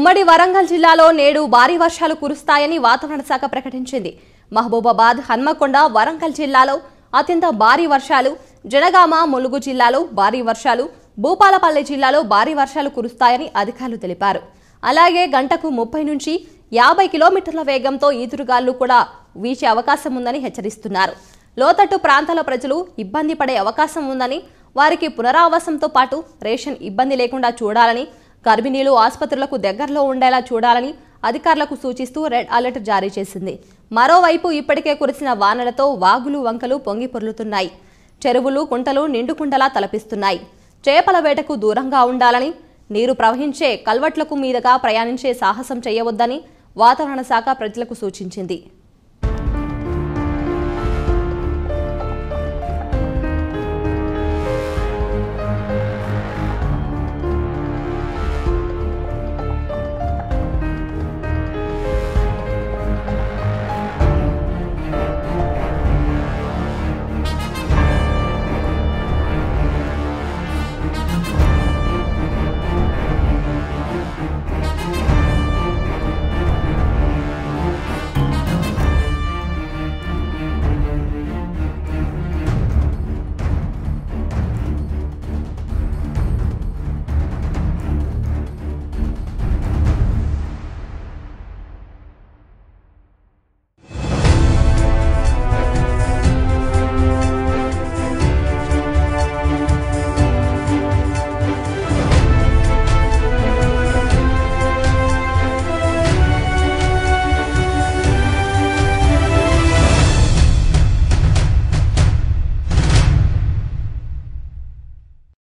ఉమ్మడి వరంగల్ జిల్లాలో నేడు భారీ వర్షాలు కురుస్తాయని వాతావరణ శాఖ ప్రకటించింది మహబూబాబాద్ హన్మకొండ వరంగల్ జిల్లాలో అత్యంత భారీ వర్షాలు జనగామ ములుగు జిల్లాలో భారీ వర్షాలు భూపాలపల్లి జిల్లాలో భారీ వర్షాలు కురుస్తాయని అధికారులు తెలిపారు అలాగే గంటకు ముప్పై నుంచి యాభై కిలోమీటర్ల వేగంతో ఈదురుగాలు కూడా వీచే అవకాశం ఉందని హెచ్చరిస్తున్నారు లోతట్టు ప్రాంతాల ప్రజలు ఇబ్బంది పడే అవకాశం ఉందని వారికి పునరావాసంతో పాటు రేషన్ ఇబ్బంది లేకుండా చూడాలని గర్భిణీలు ఆసుపత్రులకు దగ్గరలో ఉండేలా చూడాలని అధికారులకు సూచిస్తూ రెడ్ అలర్ట్ జారీ చేసింది మరోవైపు ఇప్పటికే కురిసిన వానలతో వాగులు వంకలు పొంగి పొర్లుతున్నాయి చెరువులు కుంటలు నిండుకుండలా తలపిస్తున్నాయి చేపల వేటకు దూరంగా ఉండాలని నీరు ప్రవహించే కల్వట్లకు మీదుగా ప్రయాణించే సాహసం చేయవద్దని వాతావరణ శాఖ ప్రజలకు సూచించింది